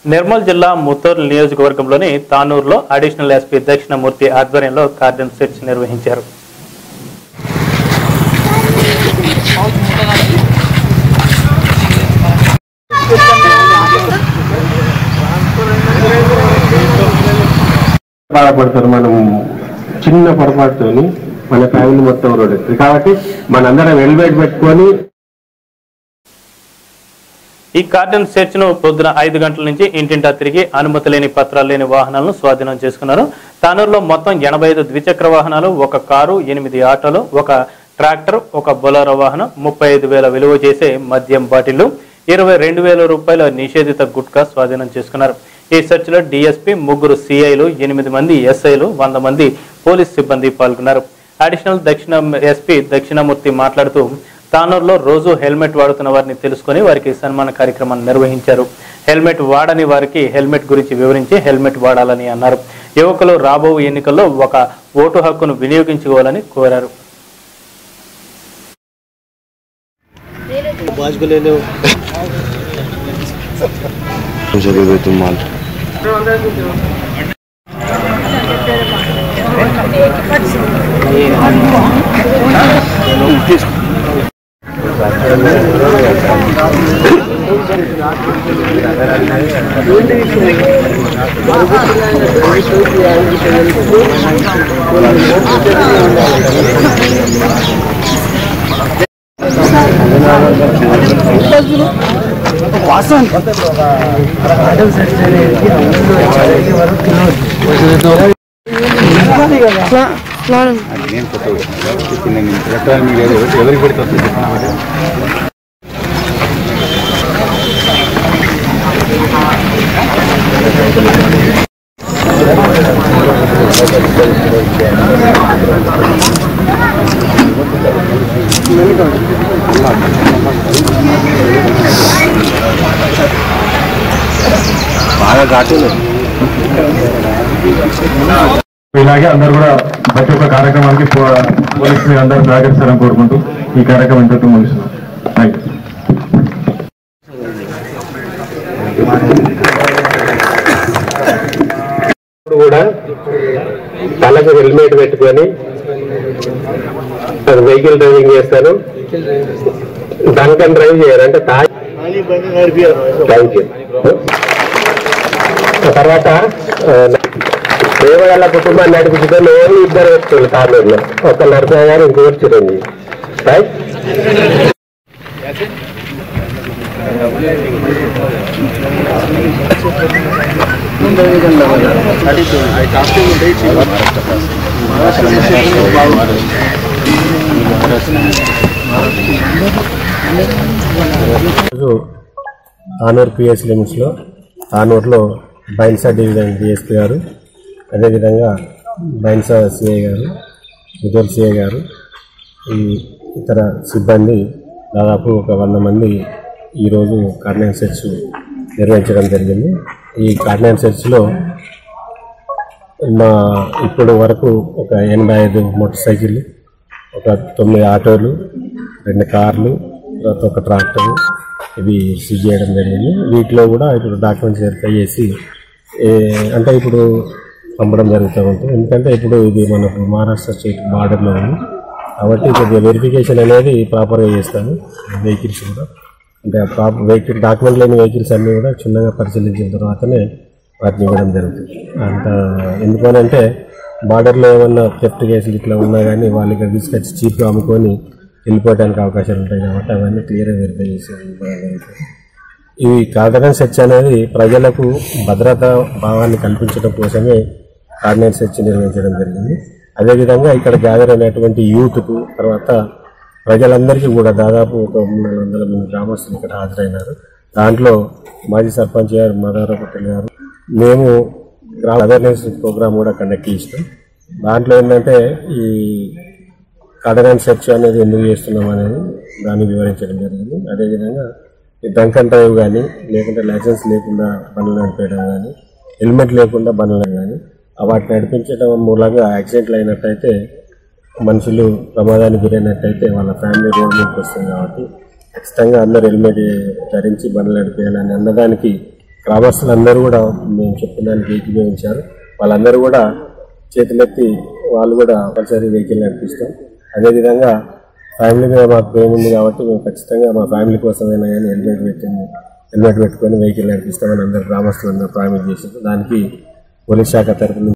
నిర్మల్ జిల్లా ముత్తూరు నియోజకవర్గంలోని తానూరులో additional SP Dakshinamurthy ఆధ్వర్యంలో కార్డన్ సెర్చ్ నిర్వహించారు బాధపడతారు మనం చిన్న పొరపాటుతోని మన ఫ్యామిలీ మొత్తం రోడ్ ఎక్కుతుంది కాబట్టి మనందరం హెల్మెట్ పెట్టుకొని ఈ కార్డన్ సెర్చ్ ను పొద్దున ఐదు గంటల నుంచి ఇంటింటా తిరిగి అనుమతి లేని పత్రాలు లేని వాహనాలను స్వాధీనం చేసుకున్నారు తానూరులో మొత్తం ఎనభై ఐదు ద్విచక్ర వాహనాలు ఒక కారు ఎనిమిది ఆటోలు ఒక ట్రాక్టర్ ఒక బొలారో వాహనం ముప్పై ఐదు వేల విలువ చేసే మద్యం బాటిళ్లు ఇరవై రెండు వేల రూపాయల నిషేధిత గుట్కా స్వాధీనం చేసుకున్నారు ఈ సెర్చ్ లో డిఎస్పీ ముగ్గురు సిఐలు ఎనిమిది మంది ఎస్ఐలు వంద మంది పోలీస్ సిబ్బంది పాల్గొన్నారు అడిషనల్ దక్షిణ ఎస్పీ దక్షిణమూర్తి మాట్లాడుతూ తానూరులో రోజు హెల్మెట్ వాడుతున్న వారిని తెలుసుకొని వారికి సన్మాన కార్యక్రమాన్ని నిర్వహించారు హెల్మెట్ వాడని వారికి హెల్మెట్ గురించి వివరించి హెల్మెట్ వాడాలని అన్నారు యువకులు రాబో ఎన్నికల్లో ఒక ఓటు హక్కును వినియోగించుకోవాలని కోరారు నేను కొత్త ఇప్పుడు నేను ఎలక్ట్రానిక్ మీడియా ఎవరికి పెడితే వస్తుంది చెప్పిన మరి. బాగా ఘాటులు ఇలాగే అందరూ కూడా ప్రతి ఒక్క కార్యక్రమానికి పో- పోలీసు మీరు అందరూ సహకరిస్తారని కోరుకుంటూ ఈ కార్యక్రమం ఇంతటితో ముగిస్తున్నాం థ్యాంక్ యూ ఇప్పుడు కూడా తలకు హెల్మెట్ పెట్టుకొని వెహికల్ డ్రైవింగ్ చేస్తాను డంకన్ డ్రైవ్ చేయరు అంటే తాగి థ్యాంక్ యూ తర్వాత ఆ, దేవగల కుటుంబాన్ని నడిపించుకొని ఓన్లీ ఇద్దరు వ్యక్తులు తానూరులో ఒక నరసయ్య గారు ఇంకొకరు చిరంజీవి రైట్ ఈరోజు తానూరు పిఎస్ లిమిట్స్లో తానూరులో బైన్సా డివిజన్ డిఎస్పీ గారు అదేవిధంగా బైన్సా సిఐ గారు ముదూరు సిఐ గారు ఈ ఇతర సిబ్బంది దాదాపు ఒక వంద మంది ఈరోజు కార్డినెన్స్ సెర్చ్ నిర్వహించడం జరిగింది ఈ కార్డినెన్స్ సెర్చ్లో మా ఇప్పుడు వరకు ఒక ఎనభై ఐదు మోటార్ సైకిళ్ళు ఒక తొమ్మిది ఆటోలు రెండు కార్లు తర్వాత ఒక ట్రాక్టర్ ఇవి సీజ్ చేయడం జరిగింది వీటిలో కూడా ఇప్పుడు డాక్యుమెంట్స్ వెరిఫై చేసి ఏ, అంటే ఇప్పుడు పంపడం జరుగుతూ ఉంటుంది ఎందుకంటే ఇప్పుడు ఇది మనకు మహారాష్ట్ర స్టేట్ బార్డర్లో ఉంది కాబట్టి కొద్దిగా వెరిఫికేషన్ అనేది ప్రాపర్గా చేస్తాము వెహికల్స్ కూడా అంటే ప్రాపర్ వెహికల్ డాక్యుమెంట్ లేని వెహికల్స్ అన్నీ కూడా క్షుణ్ణంగా పరిశీలించిన తర్వాతనే వాటిని ఇవ్వడం జరుగుతుంది అంత ఎందుకనంటే బార్డర్లో ఏమన్నా థెఫ్ట్ కేసులు ఇట్లా ఉన్నా కానీ వాళ్ళు ఇక్కడ తీసుకొచ్చి చీప్గా అమ్ముకొని వెళ్ళిపోవడానికి అవకాశాలు ఉంటాయి కాబట్టి అవన్నీ క్లియర్గా వెరిఫై చేసి ఇవ్వడం జరుగుతుంది ఈ కార్డనెన్స్ సెర్చ్ అనేది ప్రజలకు భద్రతా భావాన్ని కల్పించడం కోసమే కార్డినెన్స్ సెర్చ్ నిర్వహించడం జరిగింది అదేవిధంగా ఇక్కడ గ్యాదర్ అయినటువంటి యూత్కు తర్వాత ప్రజలందరికీ కూడా దాదాపు ఒక మూడు నాలుగు వందల మంది గ్రామస్తులు ఇక్కడ హాజరైనారు దాంట్లో మాజీ సర్పంచ్ గారు మదారా పటేల్ గారు మేము అవేర్నెస్ ప్రోగ్రామ్ కూడా కండక్ట్ చేసినాం దాంట్లో ఏంటంటే ఈ కార్డనెన్స్ సెర్చ్ అనేది ఎందుకు చేస్తున్నాం అనేది దాన్ని వివరించడం జరిగింది అదేవిధంగా ఈ డ్రంక్ అండ్ డ్రైవ్ కానీ లేకుంటే లైసెన్స్ లేకుండా బండ్లు నడిపేయడం కానీ హెల్మెట్ లేకుండా బండ్లు కానీ వాటిని నడిపించడం మూలంగా యాక్సిడెంట్లు అయినట్టయితే మనుషులు ప్రమాదానికి గురైనట్టయితే వాళ్ళ ఫ్యామిలీ రోడ్ మీదకి వస్తుంది కాబట్టి ఖచ్చితంగా అందరూ హెల్మెట్ ధరించి బండ్లు నడిపేయాలని అన్నదానికి గ్రామస్తులందరూ కూడా మేము చెప్పిన దానికి ఏకీభవించారు వాళ్ళందరూ కూడా చేతులెత్తి వాళ్ళు కూడా కంపల్సరీ వెహికల్ నడిపిస్తాం అదేవిధంగా ఫ్యామిలీ మీద మాకు ప్రేమ ఉంది కాబట్టి మేము ఖచ్చితంగా మా ఫ్యామిలీ కోసమైనా కానీ హెల్మెట్ పెట్టింది హెల్మెట్ పెట్టుకొని వెహికల్ నడిపిస్తామని అందరు గ్రామస్తులందరూ ప్రామిస్ చేశారు దానికి పోలీస్ శాఖ తరఫున